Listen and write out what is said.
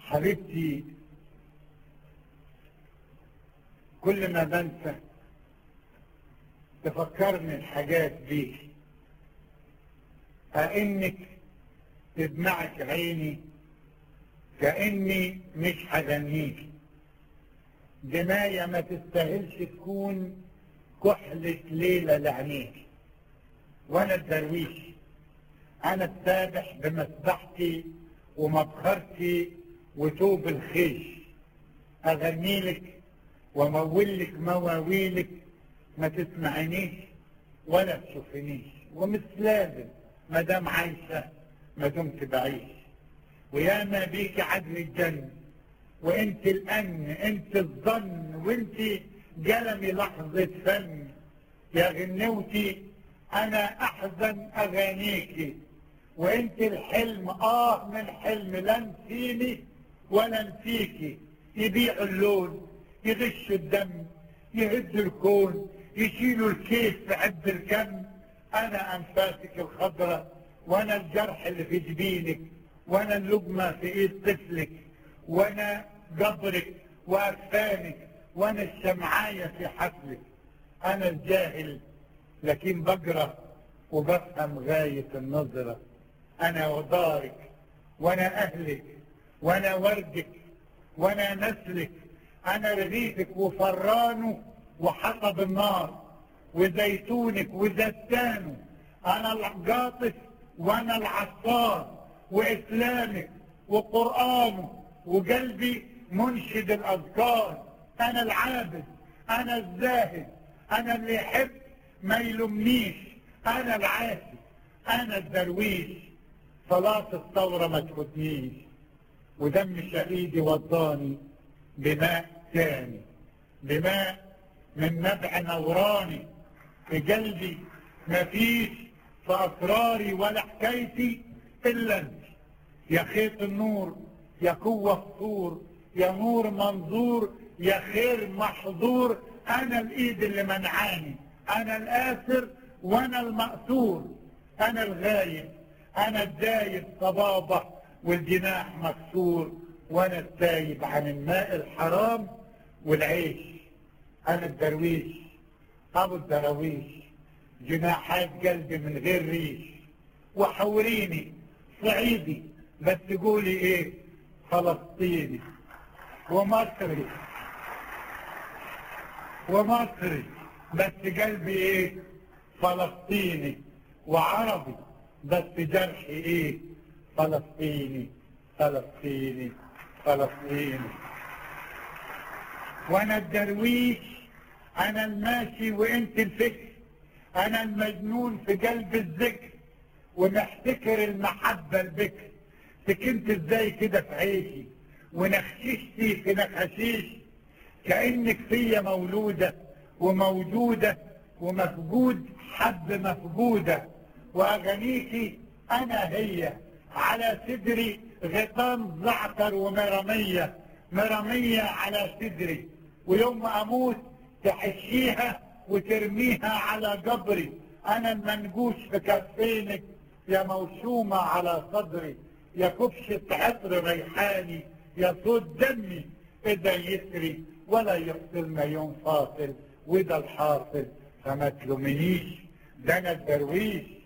حبيبتي كل ما بنسى تفكرني الحاجات دي كأنك تدمعك عيني كأني مش هغنيك جناية ما تستاهلش تكون كحلة ليلة لعينيك وانا الدرويش انا السابح بمسبحتي ومبخرتي وتوب الخيش اغني لك وامول لك مواويلك ما تسمعنيش ولا تشوفنيش ومش لازم ما دام عايشه ما دمت بعيش وياما بيك عدل الجنة وانت الامن انت الظن وانت جلمي لحظة فن يا غنوتي انا احزن اغانيكي وانت الحلم اه من حلم لا نسيني ولا نسيكي يبيعوا اللون يغشوا الدم يهدوا الكون يشيلوا الكيف في عد الكم انا انفاسك الخضراء وانا الجرح اللي في جبينك وانا اللقمة في ايد طفلك وانا جبرك واكفانك وانا الشمعاية في حفلك انا الجاهل لكن بقرا وبفهم غاية النظرة انا ودارك وانا اهلك وانا وردك وانا نسلك انا رغيفك وفرانه وحطب النار وزيتونك وزتانه انا القاطف وانا العصار وإسلامك وقرآنه وقلبي منشد الأذكار أنا العابد أنا الزاهد أنا اللي يحب ما يلومنيش أنا العاسي أنا الدرويش صلاة الثورة ما تفوتنيش ودم شهيدي وضاني بماء تاني بماء من نبع نوراني في قلبي مفيش في أسراري ولا حكايتي إلا أنت يا خيط النور يا قوة الصور يا نور منظور يا خير محظور أنا الإيد اللي منعاني أنا الآسر وأنا المأسور أنا الغايب أنا الدايب صبابة والجناح مكسور وأنا التايب عن الماء الحرام والعيش أنا الدرويش أبو الدراويش جناحات قلبي من غير ريش وحوريني صعيدي بس تقولي ايه فلسطيني ومصري ومصري بس قلبي ايه فلسطيني وعربي بس جرحي ايه فلسطيني فلسطيني فلسطيني وانا الدرويش انا الماشي وانت الفكر انا المجنون في قلب الذكر ومحتكر المحبة البكر سكنت ازاي كده في عيشي ونخششتي في نخشيش كأنك فيا مولودة وموجودة ومفقود حب مفقودة وأغانيكي أنا هي على صدري غطام زعتر ومرمية مرمية على صدري ويوم ما أموت تحشيها وترميها على قبري أنا المنقوش في كفينك يا موشومة على صدري يا كبشة عطر ريحاني يا صوت دمي إذا يسري ولا يفصل ما يوم فاصل وده الحاصل فما تلومنيش ده أنا الدرويش